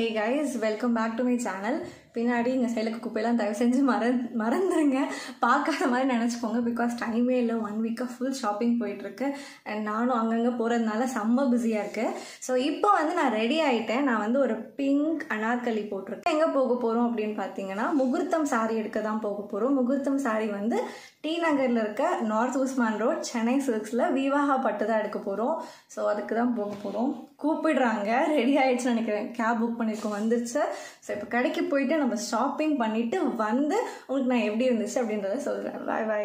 Hey guys welcome back to my channel பின்னாடி இங்கே சைலுக்கு குப்பையெல்லாம் தயவு செஞ்சு மறந் மறந்துடுங்க பார்க்காத மாதிரி நினச்சிக்கோங்க பிகாஸ் டைமே இல்லை ஒன் வீக்காக ஃபுல் ஷாப்பிங் போயிட்டுருக்கு அண்ட் நானும் அங்கங்கே போகிறதுனால செம்ம பிஸியாக இருக்குது ஸோ இப்போ வந்து நான் ரெடி ஆகிட்டேன் நான் வந்து ஒரு பிங்க் அனார்கலி போட்டிருக்கேன் எங்கே போக போகிறோம் அப்படின்னு பார்த்தீங்கன்னா முகூர்த்தம் சாரி எடுக்க தான் போக போகிறோம் முகூர்த்தம் சாரி வந்து டி நகரில் இருக்க நார்த் உஸ்மான் ரோட் சென்னை சில்க்ஸில் விவாஹா பட்டு தான் எடுக்க போகிறோம் ஸோ அதுக்கு தான் போக போகிறோம் கூப்பிடுறாங்க ரெடி ஆயிடுச்சுன்னு நினைக்கிறேன் கேப் புக் பண்ணியிருக்கோம் வந்துருச்சு ஸோ இப்போ கடைக்கு போயிட்டு நம்ம ஷாப்பிங் பண்ணிவிட்டு வந்து உங்களுக்கு நான் எப்படி இருந்துச்சு அப்படின்றத சொல்கிறேன் பாய் பாய்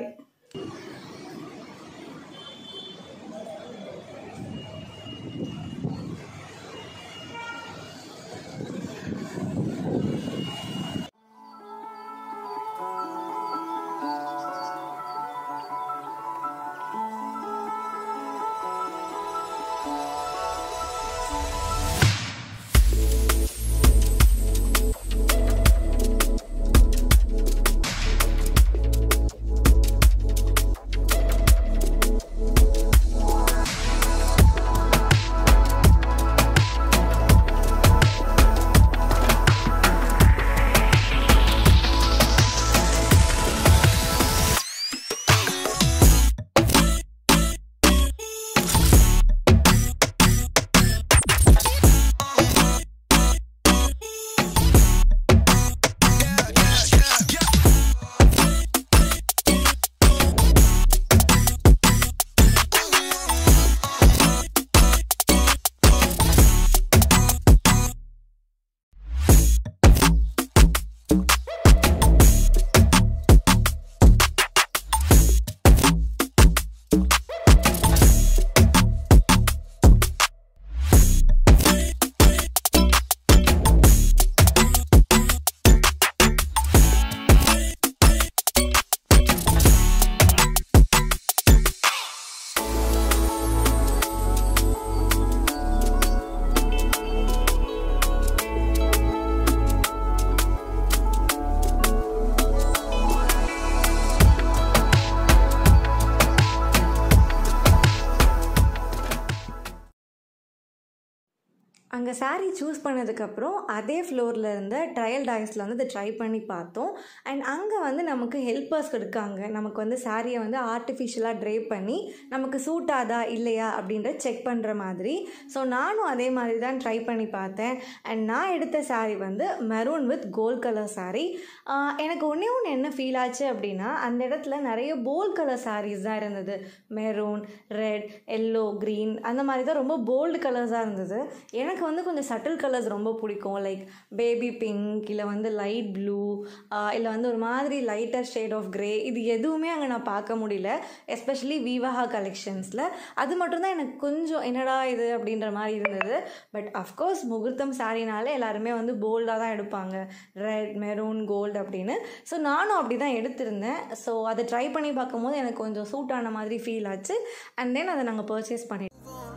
அங்கே saree சூஸ் பண்ணதுக்கப்புறம் அதே ஃப்ளோரில் இருந்த ட்ரையல் டாய்ஸில் வந்து அதை ட்ரை பண்ணி பார்த்தோம் அண்ட் அங்கே வந்து நமக்கு ஹெல்ப்பர்ஸ் இருக்காங்க நமக்கு வந்து சாரியை வந்து ஆர்டிஃபிஷியலாக ட்ரை பண்ணி நமக்கு சூட் ஆதா இல்லையா அப்படின்ற செக் பண்ணுற மாதிரி ஸோ நானும் அதே மாதிரி தான் ட்ரை பண்ணி பார்த்தேன் அண்ட் நான் எடுத்த saree வந்து maroon with gold colour saree ஆஹ் எனக்கு ஒன்றே ஒன்று என்ன ஃபீல் ஆச்சு அப்படின்னா அந்த இடத்துல நிறைய போல்ட் கலர் sarees தான் இருந்தது மெரூன் ரெட் எல்லோ க்ரீன் அந்த மாதிரி தான் ரொம்ப போல்டு கலர்ஸாக இருந்தது எனக்கு வந்து கொஞ்சம் சட்டில் கலர்ஸ் ரொம்ப பிடிக்கும் லைக் பேபி பிங்க் இல்லை வந்து லைட் ப்ளூ இல்லை வந்து ஒரு மாதிரி லைட்டர் ஷேட் ஆஃப் கிரே இது எதுவுமே அங்கே நான் பார்க்க முடியல எஸ்பெஷலி விவாஹா கலெக்ஷன்ஸில் அது மட்டும்தான் எனக்கு கொஞ்சம் என்னடா இது அப்படின்ற மாதிரி இருந்தது பட் அஃப்கோர்ஸ் முகூர்த்தம் சாரினாலே எல்லாருமே வந்து போல்டாக தான் எடுப்பாங்க ரெட் மெரூன் கோல்டு அப்படின்னு ஸோ நானும் அப்படி தான் எடுத்திருந்தேன் ஸோ அதை ட்ரை பண்ணி பார்க்கும்போது எனக்கு கொஞ்சம் சூட் ஆன மாதிரி ஃபீல் ஆச்சு அண்ட் தென் அதை நாங்கள் பர்ச்சேஸ் பண்ணி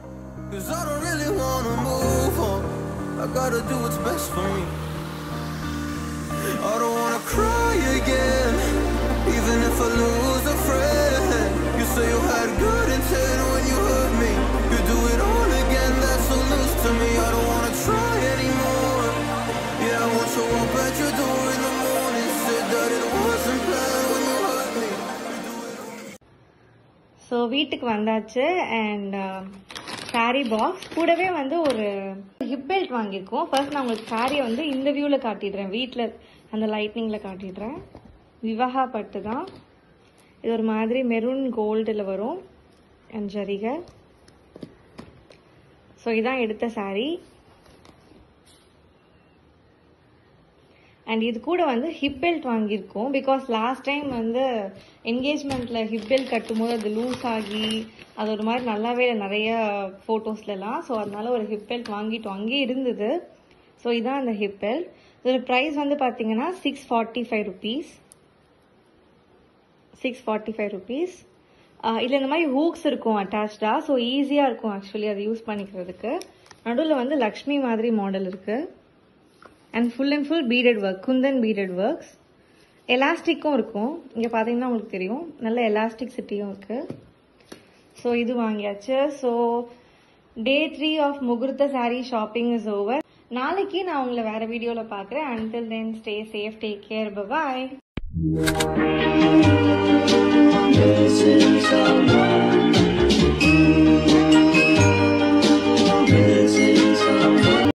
Cause I don't really wanna move on. I gotta do what's best for me. I don't wanna cry again, even if I lose a friend. You say you had good intent when you hurt me. You do it all again, that's so news to me. I don't wanna try anymore. Yeah, I won't show up at your door in the morning. Said that it wasn't planned when you hurt me. So வீட்டுக்கு வந்தாச்சு and saree box கூடவே வந்து ஒரு hip belt வாங்கியிருக்கோம் first நான் உங்களுக்கு சாரியை வந்து இந்த வியூவில் காட்டிடுறேன் வீட்டில் அந்த லைட்னிங்கில் காட்டிடுறேன் விவாஹா பட்டு தான் இது ஒரு மாதிரி மெரூன் கோல்டில் வரும் அண்ட் ஜரிகை ஸோ இதான் எடுத்த saree அண்ட் இது கூட வந்து ஹிப் பெல்ட் வாங்கியிருக்கோம் பிகாஸ் லாஸ்ட் டைம் வந்து என்கேஜ்மெண்ட்டில் ஹிப் பெல்ட் கட்டும்போது அது லூஸ் ஆகி அது ஒரு மாதிரி நல்லாவே இல்லை நிறைய ஃபோட்டோஸ்லலாம் ஸோ அதனால ஒரு ஹிப் பெல்ட் வாங்கிட்டோம் அங்கேயே இருந்தது ஸோ இதான் அந்த ஹிப் பெல்ட் இதோட ப்ரைஸ் வந்து பார்த்தீங்கன்னா six forty five rupees six forty five rupees இதில் இந்த மாதிரி ஹூக்ஸ் இருக்கும் அட்டாச்சாக ஸோ ஈஸியாக இருக்கும் ஆக்சுவலி அதை யூஸ் பண்ணிக்கிறதுக்கு நடுவில் வந்து லக்ஷ்மி மாதிரி மாடல் இருக்குது and full and full beaded work kundan beaded works எலாஸ்டிக்கும் இருக்கும் இங்கே பார்த்தீங்கன்னா உங்களுக்கு தெரியும் நல்ல எலாஸ்டிக் சிட்டியும் இருக்குது ஸோ இது வாங்கியாச்சு ஸோ டே த்ரீ ஆஃப் முகூர்த்த சாரீ ஷாப்பிங் இஸ் ஓவர் நாளைக்கு நான் உங்களை வேறு வீடியோவில் பார்க்குறேன் until then stay safe take care bye This is